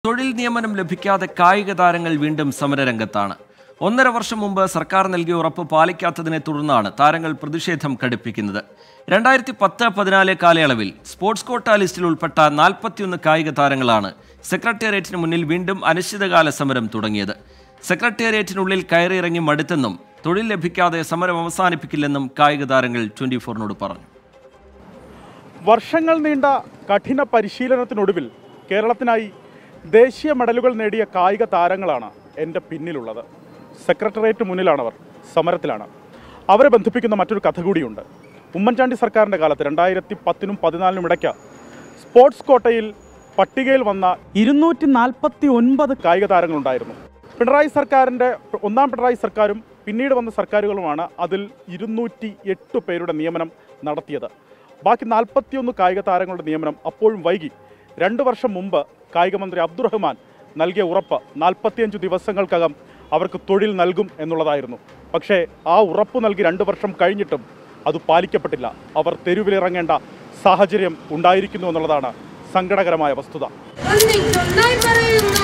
തൊഴിൽ നിയമനം ലഭിക്കാതെ കായിക താരങ്ങൾ വീണ്ടും സമരരംഗത്താണ് ഒന്നര വർഷം മുമ്പ് സർക്കാർ നൽകിയ ഉറപ്പ് പാലിക്കാത്തതിനെ തുടർന്നാണ് താരങ്ങൾ പ്രതിഷേധം ഘടിപ്പിക്കുന്നത് രണ്ടായിരത്തി പത്ത് പതിനാല് കാലയളവിൽ സ്പോർട്സ് കോട്ട ലിസ്റ്റിൽ ഉൾപ്പെട്ട നാൽപ്പത്തിയൊന്ന് കായിക താരങ്ങളാണ് സെക്രട്ടേറിയറ്റിന് മുന്നിൽ വീണ്ടും അനിശ്ചിതകാല സമരം തുടങ്ങിയത് സെക്രട്ടേറിയറ്റിനുള്ളിൽ കയറിയിറങ്ങി മടുത്തെന്നും തൊഴിൽ ലഭിക്കാതെ സമരം അവസാനിപ്പിക്കില്ലെന്നും കായിക താരങ്ങൾ ട്വന്റി ഫോറിനോട് പറഞ്ഞു വർഷങ്ങൾ നീണ്ട കഠിന പരിശീലനത്തിനൊടുവിൽ കേരളത്തിനായി ദേശീയ മെഡലുകൾ നേടിയ കായിക താരങ്ങളാണ് എൻ്റെ പിന്നിലുള്ളത് സെക്രട്ടേറിയറ്റ് മുന്നിലാണവർ സമരത്തിലാണ് അവരെ ബന്ധിപ്പിക്കുന്ന മറ്റൊരു കഥ കൂടിയുണ്ട് ഉമ്മൻചാണ്ടി സർക്കാരിൻ്റെ കാലത്ത് രണ്ടായിരത്തി പത്തിനും പതിനാലിനും ഇടയ്ക്ക് സ്പോർട്സ് കോട്ടയിൽ പട്ടികയിൽ വന്ന ഇരുന്നൂറ്റി നാൽപ്പത്തി ഒൻപത് കായിക താരങ്ങളുണ്ടായിരുന്നു പിണറായി സർക്കാരിൻ്റെ ഒന്നാം പിണറായി സർക്കാരും പിന്നീട് വന്ന സർക്കാരുകളുമാണ് അതിൽ ഇരുന്നൂറ്റി എട്ട് പേരുടെ നിയമനം നടത്തിയത് ബാക്കി നാൽപ്പത്തിയൊന്ന് കായിക താരങ്ങളുടെ നിയമനം അപ്പോഴും വൈകി രണ്ട് വർഷം മുമ്പ് കായിക മന്ത്രി അബ്ദുറഹ്മാൻ നൽകിയ ഉറപ്പ് നാൽപ്പത്തിയഞ്ച് ദിവസങ്ങൾക്കകം അവർക്ക് തൊഴിൽ നൽകും എന്നുള്ളതായിരുന്നു പക്ഷേ ആ ഉറപ്പ് നൽകി രണ്ട് വർഷം കഴിഞ്ഞിട്ടും അത് പാലിക്കപ്പെട്ടില്ല അവർ തെരുവിലിറങ്ങേണ്ട സാഹചര്യം ഉണ്ടായിരിക്കുന്നു എന്നുള്ളതാണ് സങ്കടകരമായ വസ്തുത ഒന്നിച്ചൊന്നായി പറയുന്നു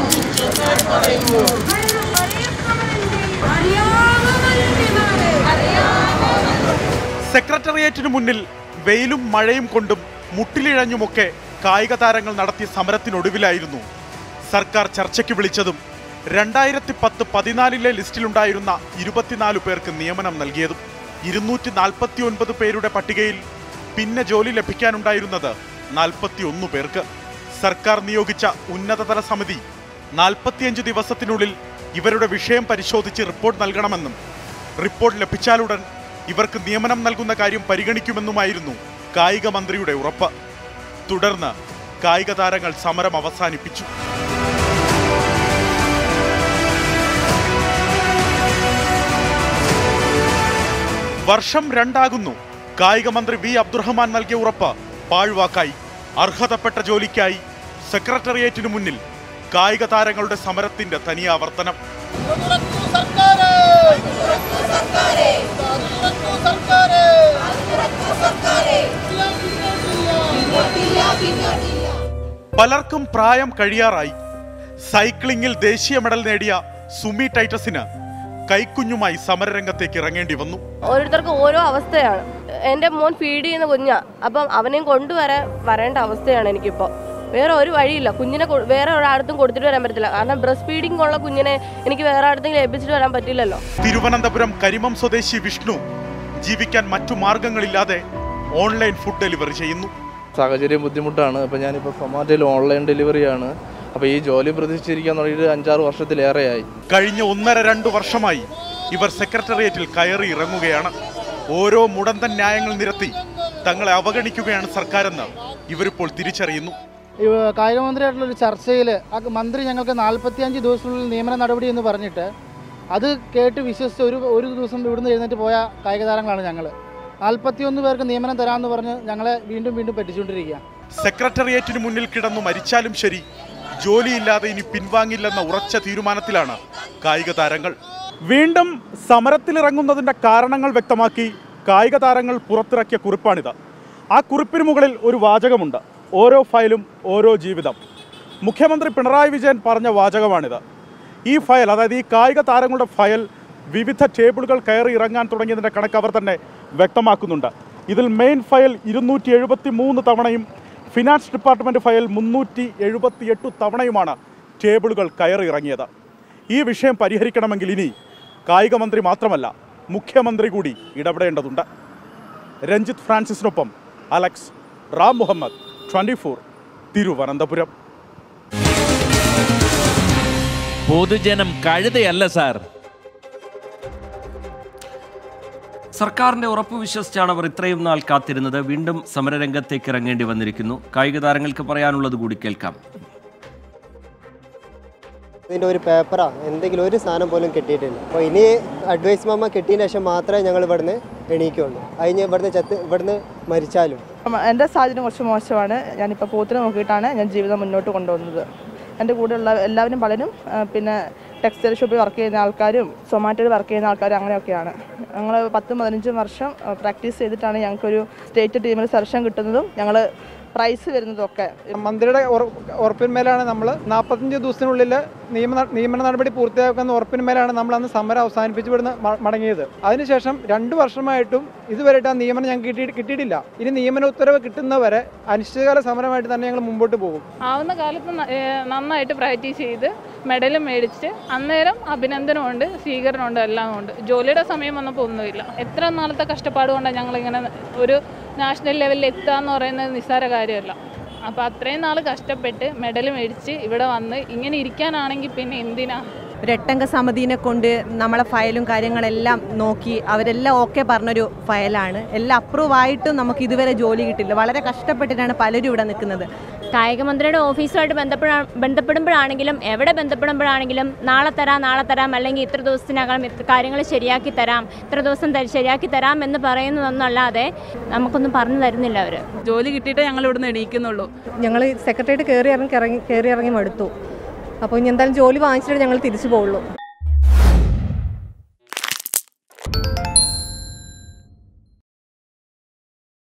സെക്രട്ടേറിയറ്റിന് മുന്നിൽ വെയിലും മഴയും കൊണ്ടും മുട്ടിലിഴഞ്ഞുമൊക്കെ കായിക താരങ്ങൾ നടത്തിയ സമരത്തിനൊടുവിലായിരുന്നു സർക്കാർ ചർച്ചയ്ക്ക് വിളിച്ചതും രണ്ടായിരത്തി പത്ത് പതിനാലിലെ ലിസ്റ്റിലുണ്ടായിരുന്ന ഇരുപത്തിനാല് പേർക്ക് നിയമനം നൽകിയതും ഇരുന്നൂറ്റി നാൽപ്പത്തി ഒൻപത് പേരുടെ പട്ടികയിൽ പിന്നെ ജോലി ലഭിക്കാനുണ്ടായിരുന്നത് നാൽപ്പത്തിയൊന്ന് പേർക്ക് സർക്കാർ നിയോഗിച്ച ഉന്നതതല സമിതി നാൽപ്പത്തിയഞ്ച് ദിവസത്തിനുള്ളിൽ ഇവരുടെ വിഷയം പരിശോധിച്ച് റിപ്പോർട്ട് നൽകണമെന്നും റിപ്പോർട്ട് ലഭിച്ചാലുടൻ ഇവർക്ക് നിയമനം നൽകുന്ന കാര്യം പരിഗണിക്കുമെന്നുമായിരുന്നു കായിക മന്ത്രിയുടെ ഉറപ്പ് തുടർന്ന് കായിക താരങ്ങൾ സമരം അവസാനിപ്പിച്ചു വർഷം രണ്ടാകുന്നു കായിക മന്ത്രി വി അബ്ദുറഹ്മാൻ നൽകിയ ഉറപ്പ് പാഴ്വാക്കായി അർഹതപ്പെട്ട ജോലിക്കായി സെക്രട്ടേറിയറ്റിനു മുന്നിൽ കായിക താരങ്ങളുടെ സമരത്തിന്റെ തനിയാവർത്തനം പലർക്കും പ്രായം കഴിയാറായി സൈക്ലിംഗിൽ ദേശീയ മെഡൽ നേടിയ സുമി ടൈറ്റസിന് കൈക്കുഞ്ഞുമായി സമരരംഗത്തേക്ക് ഇറങ്ങേണ്ടി വന്നു ഓരോരുത്തർക്കും ഓരോ അവസ്ഥയാണ് എൻ്റെ മോൻ ഫീഡ് ചെയ്യുന്ന കുഞ്ഞാ അപ്പം അവനെയും കൊണ്ടുവരാൻ വരേണ്ട അവസ്ഥയാണ് എനിക്കിപ്പോൾ വേറെ ഒരു വഴിയില്ല കുഞ്ഞിനെ കൊ- വേറെ ഒരാടത്തും കൊടുത്തിട്ട് വരാൻ പറ്റില്ല കാരണം ബ്രസ്റ്റ് ഫീഡിംഗ് ഉള്ള കുഞ്ഞിനെ എനിക്ക് വേറെ ആടത്തെങ്കിലും ഏൽപ്പിച്ചിട്ട് വരാൻ പറ്റില്ലല്ലോ തിരുവനന്തപുരം കരിമം സ്വദേശി വിഷ്ണു ജീവിക്കാൻ മറ്റു മാർഗങ്ങളില്ലാതെ ഓൺലൈൻ ഫുഡ് ഡെലിവറി ചെയ്യുന്നു സാഹചര്യം ബുദ്ധിമുട്ടാണ് അപ്പോൾ ഞാനിപ്പോൾ സൊമാറ്റോയിൽ ഓൺലൈൻ ഡെലിവറിയാണ് അപ്പോൾ ഈ ജോലി പ്രതീക്ഷിച്ചിരിക്കാൻ തുടങ്ങിയിട്ട് അഞ്ചാറ് വർഷത്തിലേറെയായി കഴിഞ്ഞ ഒന്നര രണ്ട് വർഷമായി ഇവർ സെക്രട്ടേറിയറ്റിൽ കയറി ഇറങ്ങുകയാണ് ഓരോ മുടന്തൻ ന്യായങ്ങൾ നിരത്തി തങ്ങളെ അവഗണിക്കുകയാണ് സർക്കാരെന്ന് ഇവരിപ്പോൾ തിരിച്ചറിയുന്നു ഈ കായിക മന്ത്രിയായിട്ടുള്ളൊരു ചർച്ചയിൽ ആ മന്ത്രി ഞങ്ങൾക്ക് നാൽപ്പത്തിയഞ്ച് ദിവസത്തിനുള്ളിൽ നിയമന നടപടി എന്ന് പറഞ്ഞിട്ട് അത് കേട്ട് വിശ്വസിച്ച് ഒരു ഒരു ദിവസം ഇവിടുന്ന് എഴുന്നേറ്റ് പോയ കായിക താരങ്ങളാണ് ഞങ്ങൾ നാൽപ്പത്തിയൊന്ന് പേർക്ക് നിയമനം തരാമെന്ന് പറഞ്ഞ് ഞങ്ങളെ വീണ്ടും വീണ്ടും പറ്റിച്ചുകൊണ്ടിരിക്കുക സെക്രട്ടേറിയറ്റിന് മുന്നിൽ കിടന്നു മരിച്ചാലും ശരി ജോലിയില്ലാതെ ഇനി പിൻവാങ്ങില്ലെന്ന ഉറച്ച തീരുമാനത്തിലാണ് കായിക താരങ്ങൾ വീണ്ടും സമരത്തിലിറങ്ങുന്നതിന്റെ കാരണങ്ങൾ വ്യക്തമാക്കി കായിക താരങ്ങൾ പുറത്തിറക്കിയ കുറിപ്പാണിത് ആ കുറിപ്പിന് മുകളിൽ ഒരു വാചകമുണ്ട് ഓരോ ഫയലും ഓരോ ജീവിതം മുഖ്യമന്ത്രി പിണറായി വിജയൻ പറഞ്ഞ വാചകമാണിത് ഈ ഫയൽ അതായത് ഈ കായിക താരങ്ങളുടെ ഫയൽ വിവിധ ടേബിളുകൾ കയറി ഇറങ്ങാൻ തുടങ്ങിയതിൻ്റെ കണക്ക് അവർ തന്നെ വ്യക്തമാക്കുന്നുണ്ട് ഇതിൽ മെയിൻ ഫയൽ ഇരുന്നൂറ്റി എഴുപത്തി മൂന്ന് തവണയും ഫിനാൻസ് ഡിപ്പാർട്ട്മെൻറ്റ് ഫയൽ മുന്നൂറ്റി എഴുപത്തി എട്ട് തവണയുമാണ് ടേബിളുകൾ കയറി ഇറങ്ങിയത് ഈ വിഷയം പരിഹരിക്കണമെങ്കിൽ ഇനി കായിക മന്ത്രി മാത്രമല്ല മുഖ്യമന്ത്രി കൂടി ഇടപെടേണ്ടതുണ്ട് രഞ്ജിത്ത് ഫ്രാൻസിസിനൊപ്പം Alex Ram Muhammad twenty four Thiruvananthapuram പൊതുജനം കഴുതയല്ല സാർ സർക്കാരിന്റെ ഉറപ്പ് വിശ്വസിച്ചാണ് അവർ ഇത്രയും നാൾ കാത്തിരുന്നത് വീണ്ടും സമരരംഗത്തേക്ക് ഇറങ്ങേണ്ടി വന്നിരിക്കുന്നു കായിക താരങ്ങൾക്ക് പറയാനുള്ളത് കൂടി കേൾക്കാം ഇതിൻ്റെ ഒരു പേപ്പറാ എന്തെങ്കിലും ഒരു സാധനം പോലും കിട്ടിയിട്ടില്ല അപ്പോൾ ഇനി അഡ്വൈസ് മാമ കിട്ടിയതിന് ശേഷം മാത്രമേ ഞങ്ങൾ ഇവിടുന്ന് എണീക്കുള്ളൂ അതിന് ഇവിടുന്ന് ചത്ത് ഇവിടുന്ന് മരിച്ചാലും എൻ്റെ സാഹചര്യം കുറച്ച് മോശമാണ് ഞാനിപ്പോൾ പോത്തിനെ നോക്കിയിട്ടാണ് ഞാൻ ജീവിതം മുന്നോട്ട് കൊണ്ടുപോകുന്നത് എൻ്റെ കൂടെയുള്ള എല്ലാവരും പലരും ആ, പിന്നെ ടെക്സ്റ്റൈൽ ഷോപ്പിൽ വർക്ക് ചെയ്യുന്ന ആൾക്കാരും സൊമാറ്റോയിൽ വർക്ക് ചെയ്യുന്ന ആൾക്കാരും അങ്ങനെയൊക്കെയാണ് ഞങ്ങൾ പത്തും പതിനഞ്ചും വർഷം പ്രാക്ടീസ് ചെയ്തിട്ടാണ് ഞങ്ങൾക്കൊരു സ്റ്റേറ്റ് ടീമിൽ സെലക്ഷൻ കിട്ടുന്നതും ഞങ്ങൾ പ്രൈസ് വരുന്നതൊക്കെ മന്ത്രിയുടെ ഉറ- ഉറപ്പിന്മേലാണ് നമ്മൾ നാൽപ്പത്തഞ്ച് ദിവസത്തിനുള്ളിൽ നിയമ നിയമന നടപടി പൂർത്തിയാക്കുന്ന ഉറപ്പിന്മേലാണ് നമ്മൾ അന്ന് സമരം അവസാനിപ്പിച്ച് ഇവിടുന്ന് മ- മടങ്ങിയത് അതിനുശേഷം രണ്ട് വർഷമായിട്ടും ഇതുവരെയായിട്ട് ആ നിയമനം ഞങ്ങൾക്ക് കിട്ടി കിട്ടിയിട്ടില്ല ഇനി നിയമന ഉത്തരവ് കിട്ടുന്നവരെ അനിശ്ചിതകാല സമരമായിട്ട് തന്നെ ഞങ്ങൾ മുമ്പോട്ട് പോകും ആവുന്ന കാലത്ത് ന- ഏഹ് നന്നായിട്ട് പ്രാക്ടീസ് ചെയ്ത് മെഡൽ മേടിച്ച് അന്നേരം അഭിനന്ദനമുണ്ട് സ്വീകരണമുണ്ട് എല്ലാം ഉണ്ട് ജോലിയുടെ സമയം വന്നപ്പോൾ ഒന്നുമില്ല എത്ര നാളത്തെ കഷ്ടപ്പാട് കൊണ്ടാണ് ഞങ്ങളിങ്ങനെ ഒരു നാഷണൽ ലെവലിൽ എത്തുക എന്ന് പറയുന്നത് നിസ്സാര കാര്യമല്ല അപ്പോൾ അത്രയും നാൾ കഷ്ടപ്പെട്ട് മെഡൽ മേടിച്ച് ഇവിടെ വന്ന് ഇങ്ങനെ ഇരിക്കാനാണെങ്കിൽ പിന്നെ എന്തിനാ ഒരു എട്ടംഗ സമിതിനെ കൊണ്ട് നമ്മളെ ഫയലും കാര്യങ്ങളെല്ലാം നോക്കി അവരെല്ലാം ഓക്കെ പറഞ്ഞൊരു ഫയലാണ് എല്ലാം അപ്രൂവ് ആയിട്ടും നമുക്ക് ഇതുവരെ ജോലി കിട്ടില്ല വളരെ കഷ്ടപ്പെട്ടിട്ടാണ് പലരും ഇവിടെ നിൽക്കുന്നത് കായിക മന്ത്രിയുടെ ഓഫീസുമായിട്ട് ബന്ധപ്പെടാ ബന്ധപ്പെടുമ്പോഴാണെങ്കിലും എവിടെ ബന്ധപ്പെടുമ്പോഴാണെങ്കിലും നാളെ തരാം നാളെ തരാം അല്ലെങ്കിൽ ഇത്ര ദിവസത്തിനകം ഇത്ര കാര്യങ്ങൾ ശരിയാക്കി തരാം ഇത്ര ദിവസം ത- ശരിയാക്കി തരാം എന്ന് പറയുന്നതൊന്നല്ലാതെ നമുക്കൊന്നും പറഞ്ഞു തരുന്നില്ല അവർ ജോലി കിട്ടിയിട്ടേ ഞങ്ങൾ ഇവിടുന്ന് എണീക്കുന്നുള്ളൂ ഞങ്ങൾ സെക്രട്ടേറിയറ്റ് കയറി ഇറങ്ങി ഇറങ്ങി കയറി ഇറങ്ങി മടുത്തു അപ്പോൾ ഇനി എന്തായാലും ജോലി വാങ്ങിച്ചിട്ട് ഞങ്ങൾ തിരിച്ചു പോകുള്ളൂ